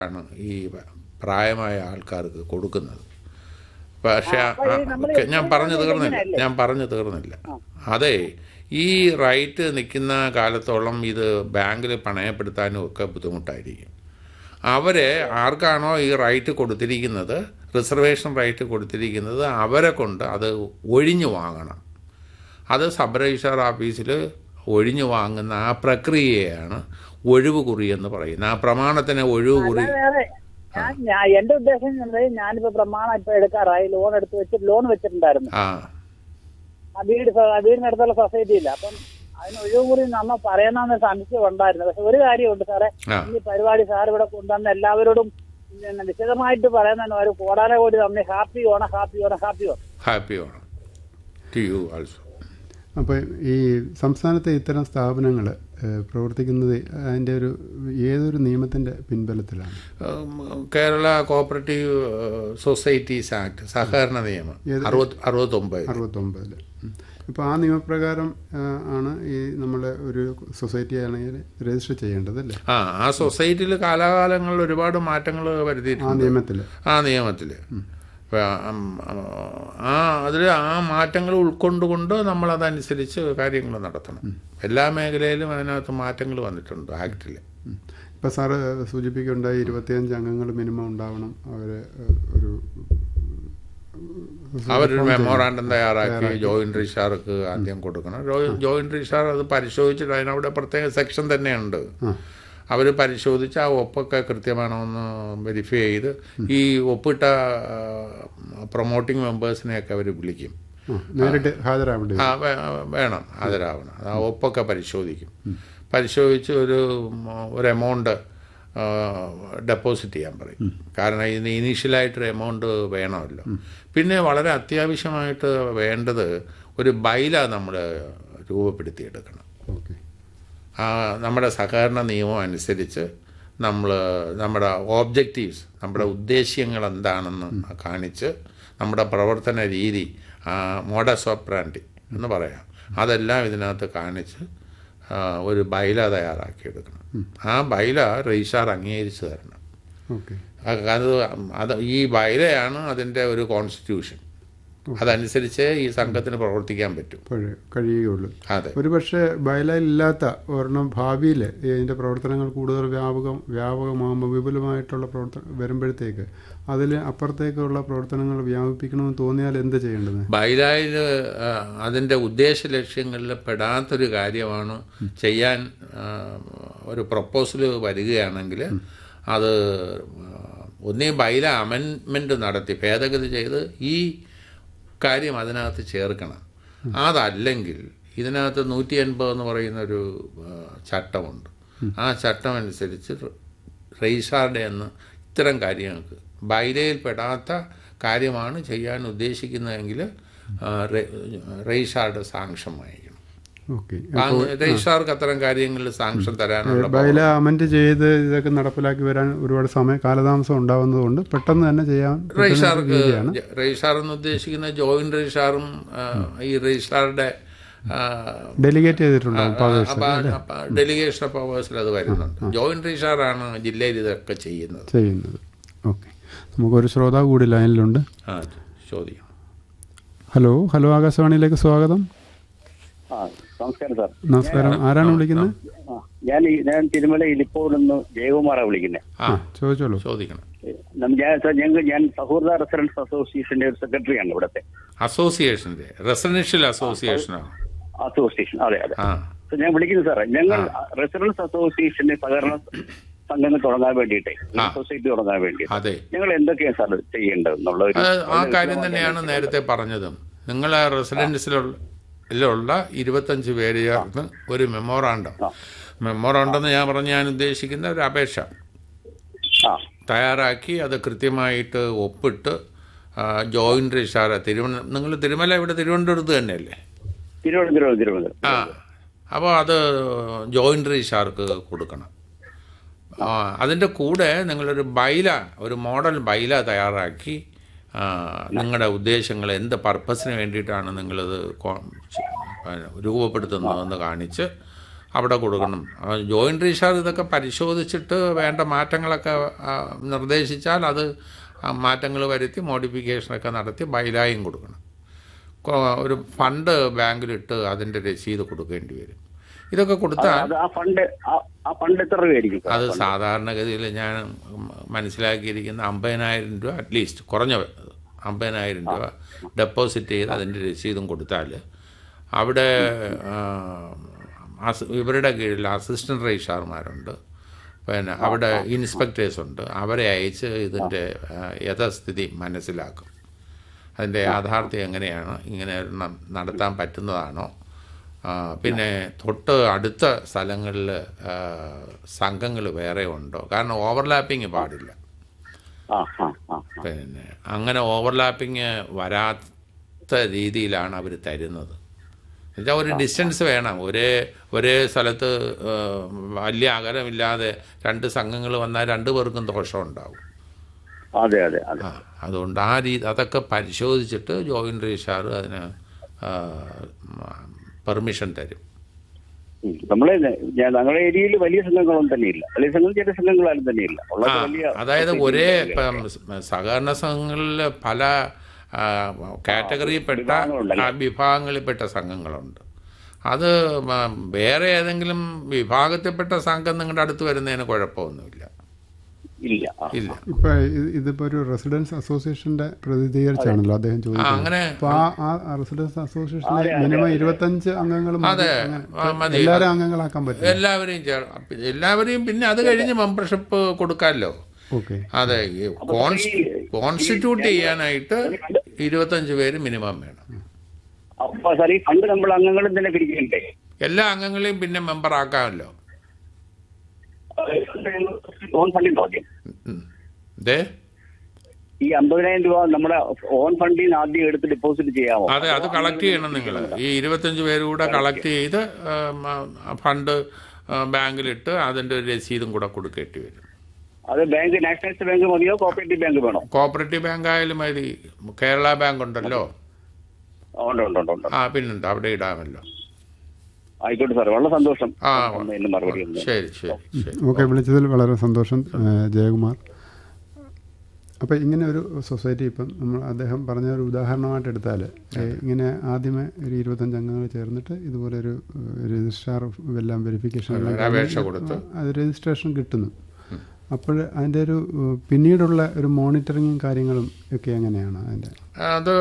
ആണ് ഈ പ്രായമായ ആൾക്കാർക്ക് കൊടുക്കുന്നത് പക്ഷേ ആ, അപ്പൊ ഈ ആ, നമ്മള് ഒക്കെ ഞാൻ പറഞ്ഞു ഇങ്ങനെ തീർന്നില്ല ഇങ്ങനെയല്ലേ? ഞാൻ പറഞ്ഞു തീർന്നില്ല അതെ ഈ റൈറ്റ് നിൽക്കുന്ന കാലത്തോളം ഇത് ബാങ്കിൽ പണയപ്പെടുത്താനും ഒക്കെ ബുദ്ധിമുട്ടായിരിക്കും അവരെ ആർക്കാണോ ഈ റൈറ്റ് കൊടുത്തിരിക്കുന്നത് റിസർവേഷൻ റൈറ്റ് കൊടുത്തിരിക്കുന്നത് അവരെ കൊണ്ട് അത് ഒഴിഞ്ഞു വാങ്ങണം അത് സബ് രജിസ്ട്രാർ ഓഫീസിൽ ഒഴിഞ്ഞു വാങ്ങുന്ന ആ പ്രക്രിയയാണ് ഒഴിവ് കുറി എന്ന് പറയുന്നത് ആ പ്രമാണത്തിന് ഒഴിവ് കുറി അല്ലാതെ വേറെ ഞാൻ ഞാൻ എന്റെ ഉദ്ദേശം എന്നുള്ളത് ഞാനിപ്പോ പ്രമാണം ഇപ്പൊ എടുക്കാറായി ലോൺ എടുത്ത് വെച്ചിട്ട് ലോൺ വെച്ചിട്ടുണ്ടായിരുന്നു ആ ആ വീട് സ- ആ വീടിനടുത്തുള്ള സൊസൈറ്റി ഇല്ല അപ്പം അതിന് ഒഴിവ് കൂടി നമ്മ പറയണമെന്ന് സംശയം ഉണ്ടായിരുന്നു പക്ഷെ ഒരു കാര്യമുണ്ട് സാറേ ആ. ഈ പരിപാടി സാർ ഇവിടെ കൊണ്ടുവന്ന എല്ലാവരോടും പിന്നെ വിശദമായിട്ട് പറയുന്നതിന് ഒരു കോടാന കോടി നന്ദി happy Onam happy Onam happy Onam happy Onam to you also അപ്പോൾ ഈ സംസ്ഥാനത്തെ ഇത്തരം സ്ഥാപനങ്ങൾ പ്രവർത്തിക്കുന്നത് അതിൻ്റെ ഒരു ഏതൊരു നിയമത്തിൻ്റെ പിൻബലത്തിലാണ് കേരള കോപ്പറേറ്റീവ് സൊസൈറ്റീസ് ആക്ട് സഹകരണ നിയമം ഏത്? അറുപത് അറുപത്തൊമ്പത് അറുപത്തൊമ്പതിൽ ഇപ്പോൾ ആ നിയമപ്രകാരം ആ, ആണ് ഈ നമ്മളെ ഒരു സൊസൈറ്റി ആണെങ്കിൽ രജിസ്റ്റർ ചെയ്യേണ്ടത് അല്ലേ ആ ആ സൊസൈറ്റിയിൽ കാലാകാലങ്ങളിൽ ഒരുപാട് മാറ്റങ്ങൾ ആ വരുത്തിയിട്ടുണ്ട് നിയമത്തിൽ ആ നിയമത്തിൽ ആ അതിൽ ആ മാറ്റങ്ങൾ ഉൾക്കൊണ്ടുകൊണ്ട് നമ്മൾ അതനുസരിച്ച് കാര്യങ്ങൾ നടത്തണം എല്ലാ മേഖലയിലും അതിനകത്ത് മാറ്റങ്ങൾ വന്നിട്ടുണ്ട് ആക്ടിൽ ഇപ്പോൾ സാറ് സൂചിപ്പിക്കുകയുണ്ടായി ഇരുപത്തിയഞ്ച് അംഗങ്ങൾ മിനിമം ഉണ്ടാവണം അവർ ഒരു അവരൊരു മെമ്മോറാണ്ടം തയ്യാറാക്കി ജോയിന്റ് രജിസ്ട്രാർക്ക് ആദ്യം കൊടുക്കണം ജോ- ജോയിന്റ് രജിസ്ട്രാർ അത് പരിശോധിച്ചിട്ട് അതിനവിടെ പ്രത്യേക സെക്ഷൻ തന്നെയുണ്ട് അവർ പരിശോധിച്ച് ആ ഒപ്പൊക്കെ കൃത്യമാണോ എന്ന് വെരിഫൈ ചെയ്ത് ഈ ഒപ്പിട്ട പ്രൊമോട്ടിംഗ് മെമ്പേഴ്സിനെയൊക്കെ അവർ വിളിക്കും ആ, നേരിട്ട് ഹാജരാവേണ്ടി ആ വരും. വേ- വേണം ഹാജരാവണം ആ ഒപ്പൊക്കെ പരിശോധിക്കും പരിശോധിച്ച് ഒരു ഉം, ഒരു എമൗണ്ട് ഡെപ്പോസിറ്റ് ചെയ്യാൻ പറയും കാരണം ഇതിന് ഇനീഷ്യലായിട്ടൊരു എമൗണ്ട് വേണമല്ലോ പിന്നെ വളരെ അത്യാവശ്യമായിട്ട് വേണ്ടത് ഒരു ബൈല നമ്മൾ രൂപപ്പെടുത്തിയെടുക്കണം ഓക്കെ ആ നമ്മുടെ സഹകരണ നിയമം അനുസരിച്ച് നമ്മൾ നമ്മുടെ ഓബ്ജക്റ്റീവ്സ് നമ്മുടെ ഉദ്ദേശ്യങ്ങൾ എന്താണെന്ന് കാണിച്ച് നമ്മുടെ പ്രവർത്തന രീതി മോഡസ് ഓപ്രാൻഡി എന്ന് പറയാം അതെല്ലാം ഇതിനകത്ത് കാണിച്ച് ആ, ഒരു ബൈല തയ്യാറാക്കിയെടുക്കണം ആ ബൈല രജിസ്ട്രാർ അംഗീകരിച്ച് തരണം ഓക്കെ അത് അത് ഈ ബൈലയാണ് അതിൻ്റെ ഒരു കോൺസ്റ്റിറ്റ്യൂഷൻ അതനുസരിച്ച് ഈ സംഘത്തിന് പ്രവർത്തിക്കാൻ പറ്റും പഴയ കഴിയുകയുള്ളൂ അതെ ഒരു പക്ഷേ ബയലയിലില്ലാത്ത ഒരെണ്ണം ഭാവിയിൽ ഇതിൻ്റെ പ്രവർത്തനങ്ങൾ കൂടുതൽ വ്യാപകം വ്യാപകമാകുമ്പോൾ വിപുലമായിട്ടുള്ള പ്രവർത്തനം വരുമ്പോഴത്തേക്ക് അതിൽ അപ്പുറത്തേക്കുള്ള പ്രവർത്തനങ്ങൾ വ്യാപിപ്പിക്കണമെന്ന് തോന്നിയാൽ എന്ത് ചെയ്യേണ്ടത് ബൈലായിൽ അതിൻ്റെ ഉദ്ദേശ ലക്ഷ്യങ്ങളിൽ പെടാത്തൊരു കാര്യമാണ് ചെയ്യാൻ ആ, ഒരു പ്രപ്പോസൽ വരികയാണെങ്കിൽ അത് ഒന്നീ ബൈല അമെൻമെൻറ്റ് നടത്തി ഭേദഗതി ചെയ്ത് ഈ കാര്യം അതിനകത്ത് ചേർക്കണം അതല്ലെങ്കിൽ ഇതിനകത്ത് നൂറ്റി എൺപത് എന്ന് പറയുന്നൊരു ആ, ചട്ടമുണ്ട് ആ ചട്ടം അനുസരിച്ച് രജിസ്ട്രാറുടെ എന്ന് ഇത്തരം കാര്യങ്ങൾക്ക് ബൈലയിൽ പെടാത്ത കാര്യമാണ് ചെയ്യാൻ ഉദ്ദേശിക്കുന്നതെങ്കിൽ ആ, രെ- രജിസ്ട്രാറുടെ സാങ്ഷൻ വാങ്ങിക്കണം ഓക്കെ വാങ്ങ- രജിസ്ട്രാർക്ക് അത്തരം കാര്യങ്ങളിൽ സാങ്ഷൻ തരാനുള്ള ബൈല അമെൻഡ് ചെയ്ത് ഇതൊക്കെ നടപ്പിലാക്കി വരാൻ ഒരുപാട് സമയം കാലതാമസം ഉണ്ടാവുന്നതുകൊണ്ട് പെട്ടെന്ന് തന്നെ ചെയ്യാൻ പറ്റുന്ന രജിസ്ട്രാർക്ക് രീതിയാണ് രജിസ്ട്രാർ എന്ന് ഉദ്ദേശിക്കുന്ന ജോയിന്റ് രജിസ്ട്രാറും ആ, ഈ രജിസ്ട്രാറുടെ ഡെലിഗേറ്റ് ചെയ്തിട്ടുണ്ടാവും പവേഴ്സ് ഡെലിഗേഷൻ പവേഴ്സിൽ അത് വരുന്നുണ്ട് ജോയിന്റ് രജിസ്ട്രാറാണ് ജില്ലയിൽ ഇതൊക്കെ ചെയ്യുന്നത് ചെയ്യുന്നത് ഓക്കെ നമുക്കൊരു ശ്രോതാവ് കൂടി ലൈനിലുണ്ട് ആ ചോദിക്കണം ഹലോ ഹലോ ആകാശവാണിയിലേക്ക് സ്വാഗതം ആ നമസ്കാരം സാർ നമസ്കാരം ആരാണ് വിളിക്കുന്നത് ആ, ഞാൻ ഈ- ഞാൻ തിരുമല ഇലിപ്പോൾ നിന്ന് ജയകുമാറാണ് വിളിക്കുന്നത് ആ ചോദിച്ചോളൂ ചോദിക്കണം ഞാൻ സാർ ഞങ്ങൾ ഞാൻ സൗഹൃദ റെസിഡൻസ് അസോസിയേഷന്റെ ഒരു സെക്രട്ടറിയാണ് ഇവിടുത്തെ അസോസിയേഷന്റെ റെസിഡൻഷ്യൽ അസോസിയേഷനാണ് അസോസിയേഷൻ അതെ അതെ ആ So, ഞാൻ വിളിക്കുന്നത് സാറേ ഞങ്ങൾ റെസിഡൻസ് അസോസിയേഷന്റെ സഹകരണ സംഘങ്ങൾ തുടങ്ങാൻ വേണ്ടിയിട്ട് ആ. സൊസൈറ്റി തുടങ്ങാൻ വേണ്ടി അതെ ഞങ്ങൾ എന്തൊക്കെയാണ് സാർ ചെയ്യേണ്ടത് എന്നുള്ള ഒരു അത് ആ കാര്യം തന്നെയാണ് നേരത്തെ പറഞ്ഞതും നിങ്ങൾ ആ റെസിഡൻസിലുള്ള ഇരുപത്തഞ്ച് പേര് ചേർന്ന് ഒരു മെമ്മോറാണ്ടം മെമ്മോറാണ്ടം എന്ന് ഞാൻ പറഞ്ഞ് ഞാൻ ഉദ്ദേശിക്കുന്ന ഒരു അപേക്ഷ ആ തയ്യാറാക്കി അത് കൃത്യമായിട്ട് ഒപ്പിട്ട് ആ, ജോയിന്റ് രജിസ്ട്രാർ തിരുവന നിങ്ങൾ തിരുമല ഇവിടെ തിരുവനന്തപുരത്ത് തന്നെയല്ലേ തിരുവനന്തപുരം തിരുവനന്തപുരം ആ അപ്പോൾ അത് ജോയിന്റ് രജിസ്ട്രാർക്ക് കൊടുക്കണം ആ, അതിൻ്റെ കൂടെ നിങ്ങളൊരു ബൈല ഒരു മോഡൽ ബൈല തയ്യാറാക്കി ആ, നിങ്ങളുടെ ഉദ്ദേശങ്ങൾ എന്ത് പർപ്പസിന് വേണ്ടിയിട്ടാണ് നിങ്ങളിത് കോ- ചെ- പിന്നെ രൂപപ്പെടുത്തുന്നതെന്ന് കാണിച്ച് അവിടെ കൊടുക്കണം ജോയിൻറ്റ് രജിസ്ട്രാർ ഇതൊക്കെ പരിശോധിച്ചിട്ട് വേണ്ട മാറ്റങ്ങളൊക്കെ ആ, നിർദ്ദേശിച്ചാൽ അത് മാറ്റങ്ങൾ വരുത്തി മോഡിഫിക്കേഷനൊക്കെ നടത്തി ബൈലായും കൊടുക്കണം കൊ- ഒരു ഫണ്ട് ബാങ്കിലിട്ട് അതിൻ്റെ രസീത് കൊടുക്കേണ്ടി വരും ഇതൊക്കെ കൊടുത്താൽ അത് ആ ഫണ്ട് ആ- ആ ഫണ്ട് എത്ര രൂപയായിരിക്കും സാർ? അത് സാധാരണഗതിയിൽ ഞാൻ മനസ്സിലാക്കിയിരിക്കുന്ന അമ്പതിനായിരം രൂപ അറ്റ്ലീസ്റ്റ് കുറഞ്ഞ അമ്പതിനായിരം രൂപ ഡെപ്പോസിറ്റ് ചെയ്ത് അതിൻ്റെ രസീതും കൊടുത്താൽ അവിടെ ആ, അസ്- ഇവരുടെ കീഴിൽ അസിസ്റ്റൻറ്റ് രജിസ്ട്രാർമാരുണ്ട് പിന്നെ അവിടെ ഇൻസ്പെക്ടേഴ്സ് ഉണ്ട് അവരെ അയച്ച് ഇതിൻ്റെ ആ, യഥാസ്ഥിതി മനസ്സിലാക്കും അതിൻ്റെ യാഥാർത്ഥ്യം എങ്ങനെയാണ് ഇങ്ങനെ ഒരെണ്ണം നടത്താൻ പറ്റുന്നതാണോ ആ, പിന്നെ തൊട്ട് അടുത്ത സ്ഥലങ്ങളിൽ സംഘങ്ങൾ വേറെ ഉണ്ടോ കാരണം ഓവർലാപ്പിംഗ് പാടില്ല ആ ആ ആ ആ. പിന്നെ അങ്ങനെ ഓവർലാപ്പിംഗ് വരാത്ത രീതിയിലാണ് അവർ തരുന്നത് എന്നുവെച്ചാൽ ഒരു ഡിസ്റ്റൻസ് വേണം ഒരേ ഒരേ സ്ഥലത്ത് ആ, വലിയ അകലമില്ലാതെ രണ്ട് സംഘങ്ങൾ വന്നാൽ രണ്ടു പേർക്കും ദോഷം ഉണ്ടാവും അതെ അതെ അതെ ആ അതുകൊണ്ട് ആ രീതി അതൊക്കെ പരിശോധിച്ചിട്ട് ജോയിൻ്റ് രജിസ്ട്രാർ അതിന് പെർമിഷൻ തരും ഉം. നമ്മളെ ഞാൻ ഞങ്ങളുടെ ഏരിയയിൽ വലിയ സംഘങ്ങളൊന്നും തന്നെയില്ല വലിയ സംഘങ്ങൾ ചെറിയ സംഘങ്ങളാരും തന്നെയില്ല ഉള്ളത് ആ വലിയ അതായത് ഒരേ ഇപ്പം സഹകരണ സംഘങ്ങളിൽ പല ആ, കാറ്റഗറിയിൽപ്പെട്ട വിഭാഗങ്ങളുണ്ടല്ലോ. ആ, വിഭാഗങ്ങളിൽപ്പെട്ട സംഘങ്ങളുണ്ട് അത് മ- വേറെ ഏതെങ്കിലും വിഭാഗത്തിൽപ്പെട്ട സംഘം നിങ്ങളുടെ അടുത്ത് വരുന്നതിന് കുഴപ്പമൊന്നുമില്ല ഇല്ല ആ. ഇല്ല ഇപ്പൊ ഇത് ഇതിപ്പോ ഒരു റെസിഡൻസ് അസോസിയേഷന്റെ പ്രതിനിധീകരിച്ചാണല്ലോ അദ്ദേഹം ആ, ചോദിച്ചത് അങ്ങനെ അപ്പൊ ആ ആ റെസിഡൻസ് അസോസിയേഷനിലെ മിനിമം ഇരുപത്തഞ്ച് അംഗങ്ങൾ മതി. അതെ, അങ്ങനെ ആ, മതി. എല്ലാവരും അംഗങ്ങളാക്കാൻ പറ്റും എല്ലാവരെയും ചേർ എല്ലാവരെയും പിന്നെ അത് കഴിഞ്ഞ് മെമ്പർഷിപ്പ് കൊടുക്കാമല്ലോ ഓക്കെ അതെ ഈ കോൺസ് കോൺസ്റ്റിറ്റ്യൂട്ട് ചെയ്യാനായിട്ട് ഇരുപത്തഞ്ച് പേര് മിനിമം വേണം അപ്പൊ സാർ ഈ ഫണ്ട് നമ്മൾ അംഗങ്ങളും തന്നെ പിരിക്കണ്ടേ എല്ലാ അംഗങ്ങളെയും പിന്നെ മെമ്പർ ആക്കാമല്ലോ ഓൺ ഫണ്ടിൽ നോക്കി ഉം. ദേ ഈ അമ്പതിനായിരം രൂപ നമ്മുടെ ഓൺ ഫണ്ടിൽ നിന്ന് ആദ്യം എടുത്ത് ഡെപ്പോസിറ്റ് ചെയ്യാമോ അതെ അത് കളക്ട് ചെയ്യണം നിങ്ങൾ ഈ ഇരുപത്തഞ്ച് പേര് കൂടെ കളക്ട് ചെയ്ത് ഉം, ആ, ഫണ്ട് ആ, ബാങ്കിലിട്ട് അതിൻ്റെ ഒരു രസീതും കൂടെ കൊടുക്കേണ്ടി വരും അത് ബാങ്ക് നാഷണലൈസ്ഡ് ബാങ്ക് മതിയോ കോപ്പറേറ്റീവ് ബാങ്ക് വേണോ കോപ്പറേറ്റീവ് ബാങ്ക് ആയാലും മതി കേരള ബാങ്ക് ഉണ്ടല്ലോ ഉണ്ട് ഉണ്ട് ഉണ്ട് ഉണ്ട് ആ പിന്നെന്താ അവിടെ ഇടാമല്ലോ ആയിക്കോട്ടെ സാർ വളരെ സന്തോഷം ആ ഒന്ന് മറുപടി ഒന്ന് ശരി ശരി ശരി ഓക്കെ വിളിച്ചതിൽ വളരെ സന്തോഷം ഏഹ് ജയകുമാർ അപ്പോൾ ഇങ്ങനെ ഒരു സൊസൈറ്റി ഇപ്പം നമ്മൾ അദ്ദേഹം പറഞ്ഞ ഒരു ഉദാഹരണമായിട്ട് എടുത്താൽ ഇങ്ങനെ ആദ്യമേ ഒരു ഇരുപത്തഞ്ച് അംഗങ്ങൾ ചേർന്നിട്ട് ഇതുപോലെ ഒരു ഏഹ്, രജിസ്ട്രാർ എല്ലാം വെരിഫിക്കേഷൻ എല്ലാം ഒരു അപേക്ഷ കൊടുത്ത് അത് രജിസ്ട്രേഷൻ കിട്ടുന്നു അപ്പോൾ അതിൻ്റെ ഒരു ഏഹ്, പിന്നീടുള്ള ഒരു മോണിറ്ററിങ്ങും കാര്യങ്ങളും ഒക്കെ എങ്ങനെയാണ് അതിൻ്റെ അത്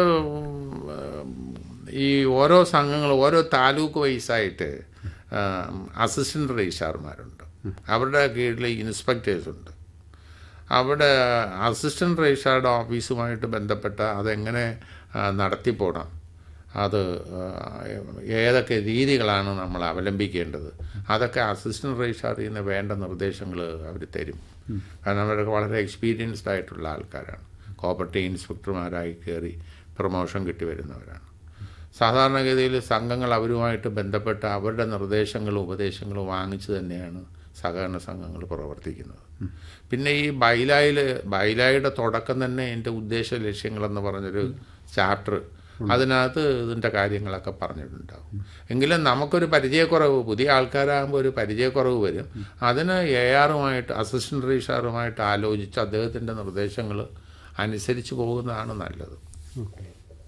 ഈ ഓരോ സംഘങ്ങൾ ഓരോ താലൂക്ക് വൈസായിട്ട് അസിസ്റ്റൻ്റ് രജിസ്ട്രാർമാരുണ്ട് അവരുടെ കീഴിൽ ഇൻസ്പെക്ടേഴ്സ് ഉണ്ട് അവിടെ അസിസ്റ്റൻ്റ് രജിസ്ട്രാറുടെ ഓഫീസുമായിട്ട് ബന്ധപ്പെട്ട അതെങ്ങനെ ആ, നടത്തിപ്പോണം അത് ആ, ഏതൊക്കെ രീതികളാണ് നമ്മൾ അവലംബിക്കേണ്ടത് അതൊക്കെ അസിസ്റ്റൻ്റ് രജിസ്ട്രാറിൽ നിന്ന് വേണ്ട നിർദ്ദേശങ്ങൾ അവർ തരും കാരണം അവരൊക്കെ വളരെ എക്സ്പീരിയൻസ്ഡ് ആയിട്ടുള്ള ആൾക്കാരാണ് കോപ്പറേറ്റീവ് ഇൻസ്പെക്ടർമാരായി കയറി പ്രൊമോഷൻ കിട്ടി വരുന്നവരാണ് സാധാരണഗതിയിൽ സംഘങ്ങൾ അവരുമായിട്ട് ബന്ധപ്പെട്ട അവരുടെ നിർദ്ദേശങ്ങളും ഉപദേശങ്ങളും വാങ്ങിച്ചു തന്നെയാണ് സഹകരണ സംഘങ്ങൾ പ്രവർത്തിക്കുന്നത് പിന്നെ ഈ ബൈലായിൽ ബൈലായുടെ തുടക്കം തന്നെ എൻ്റെ ഉദ്ദേശ ലക്ഷ്യങ്ങളെന്ന് പറഞ്ഞൊരു ചാപ്റ്റർ അതിനകത്ത് ഇതിൻ്റെ കാര്യങ്ങളൊക്കെ പറഞ്ഞിട്ടുണ്ടാവും എങ്കിലും നമുക്കൊരു പരിചയക്കുറവ് പുതിയ ആൾക്കാരാകുമ്പോൾ ഒരു പരിചയക്കുറവ് വരും അതിന് എ ആറുമായിട്ട് അസിസ്റ്റൻ്റ് രജിസ്ട്രാറുമായിട്ട് ആലോചിച്ച് അദ്ദേഹത്തിൻ്റെ നിർദ്ദേശങ്ങൾ അനുസരിച്ച് പോകുന്നതാണ് നല്ലത് ഓക്കെ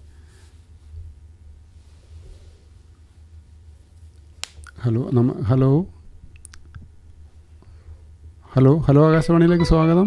ഹലോ നമ്മ ഹലോ ഹലോ ഹലോ ആകാശവാണിയിലേക്ക് സ്വാഗതം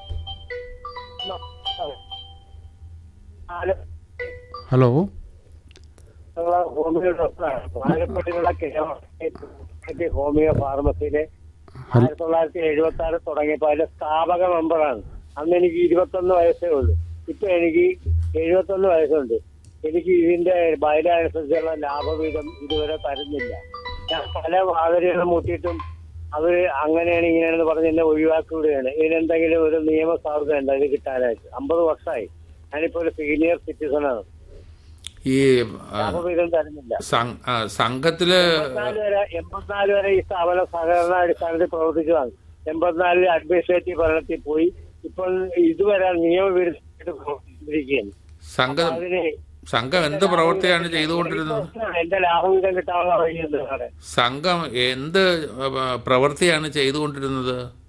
ഹലോ ഞങ്ങള് ഹോമിയോ ഡോക്ടറാണ് വാഴപ്പള്ളിയുള്ള കേരള ഹോമിയോ ഫാർമസിയിലെ ആയിരത്തി തൊള്ളായിരത്തി എഴുപത്തി ആറ് തുടങ്ങിയപ്പോ അതിന്റെ സ്ഥാപക മെമ്പറാണ് അന്ന് എനിക്ക് ഇരുപത്തൊന്ന് വയസ്സേ ഉള്ളൂ ഇപ്പൊ എനിക്ക് എഴുപത്തൊന്ന് വയസ്സുണ്ട് എനിക്ക് ഇതിന്റെ ബയല അനുസരിച്ചുള്ള ലാഭവിധം ഇതുവരെ തരുന്നില്ല ഞാൻ പല മാതിരികളും മുട്ടിയിട്ടും അവര് അങ്ങനെയാണ് ഇങ്ങനെയാണെന്ന് പറഞ്ഞ് എന്നെ ഒഴിവാക്കുകയാണ് ഇതിനെന്തെങ്കിലും ഒരു നിയമസാധ്യത ഉണ്ട് ഇത് കിട്ടാനായിട്ട് അമ്പത് വർഷമായി ഞാനിപ്പോ ഒരു സീനിയർ സിറ്റിസൺ ആണ് ഈ ആ, ലാഭവിധം തരുന്നില്ല സം- ആ, സംഘത്തില് എൺപത്തിനാല് വരെ എൺപത്തിനാല് വരെ ഈ സ്ഥാപനം സഹകരണ അടിസ്ഥാനത്തിൽ പ്രവർത്തിച്ചതാണ് എൺപത്തിനാലിൽ അഡ്മിനിസ്ട്രേറ്റീവ് ഭരണത്തിൽ പോയി ഇപ്പോൾ ഇതുവരെ നിയമവിരുദ്ധമായിട്ട് പ്രവർത്തിച്ചിരിക്കുകയാണ് സംഘം അതിന് സംഘം എന്ത് പ്രവൃത്തിയാണ് ചെയ്തുകൊണ്ടിരുന്നത് എന്റെ ലാഭവിഹിതം കിട്ടാനുള്ള വഴിയുണ്ട് സാറേ സംഘം എന്ത് ഏ, പ്രവൃത്തിയാണ് ചെയ്തുകൊണ്ടിരുന്നത്